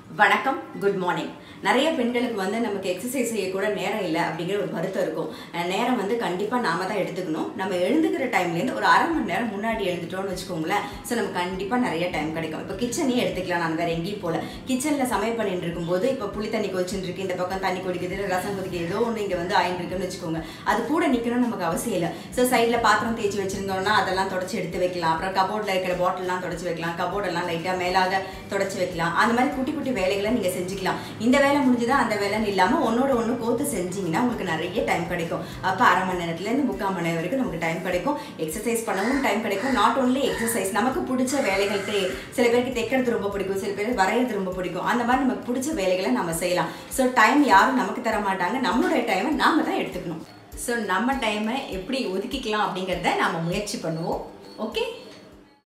வணக்கம் good morning நிறைய பெண்களுக்கு வந்து நமக்கு எக்ஸசைஸ் செய்ய கூட நேரம் இல்லை அப்படிங்கிற ஒரு வருத்தம் இருக்கும் அஹ் நேரம் வந்து கண்டிப்பாக நாம தான் எடுத்துக்கணும் நம்ம எழுந்துக்கிற டைம்லேருந்து ஒரு அரை மணி நேரம் முன்னாடி எழுந்துட்டோம்னு வச்சுக்கோங்களேன் ஸோ நம்ம கண்டிப்பாக நிறைய டைம் கிடைக்கும் இப்போ கிச்சனையே எடுத்துக்கலாம் நான் வேற எங்கேயும் போல கிச்சனில் சமையல் பண்ணிட்டு இருக்கும்போது இப்போ புளி தண்ணி கொதிச்சுட்டு இருக்கு இந்த பக்கம் தண்ணி கொதிக்குது இல்லை ரசம் கொதிக்குது ஏதோ ஒன்று இங்கே வந்து ஆயிட்டு இருக்குன்னு வச்சுக்கோங்க அது கூட நிற்கணும் நமக்கு அவசியம் இல்லை ஸோ சைடில் பாத்திரம் தேய்ச்சி வச்சிருந்தோம்னா அதெல்லாம் தொடச்சி எடுத்து வைக்கலாம் அப்புறம் கபோர்டில் இருக்கிற பாட்டில்லாம் தொடச்சி வைக்கலாம் கபோர்டெல்லாம் லைட்டாக மேலாக தொடச்சி வைக்கலாம் அந்த மாதிரி குட்டி குட்டி வேலைகளை நீங்கள் செஞ்சுக்கலாம் இந்த வேலை முடிஞ்சுதா அந்த வேலைன்னு இல்லாமல் ஒன்னோட ஒன்று கோத்து செஞ்சீங்கன்னா உங்களுக்கு நிறைய டைம் கிடைக்கும் அப்போ அரை மணி நேரத்துலேருந்து முக்கால் மணி நேரம் வரைக்கும் நமக்கு டைம் கிடைக்கும் எக்ஸசைஸ் பண்ணவும் டைம் கிடைக்கும் நாட் ஓன்லி எக்ஸசைஸ் நமக்கு பிடிச்ச வேலைகள் தே- சில பேருக்கு தைக்கிறது ரொம்ப பிடிக்கும் சில பேருக்கு வரைகிறது ரொம்ப பிடிக்கும் அந்த மாதிரி நமக்கு பிடிச்ச வேலைகளை நம்ம செய்யலாம் ஸோ டைம் யாரும் நமக்கு தர மாட்டாங்க நம்மளுடைய டைமை நாம தான் எடுத்துக்கணும் ஸோ நம்ம டைமை எப்படி ஒதுக்கிக்கலாம் அப்படிங்கிறத நாம முயற்சி பண்ணுவோம் ஓகே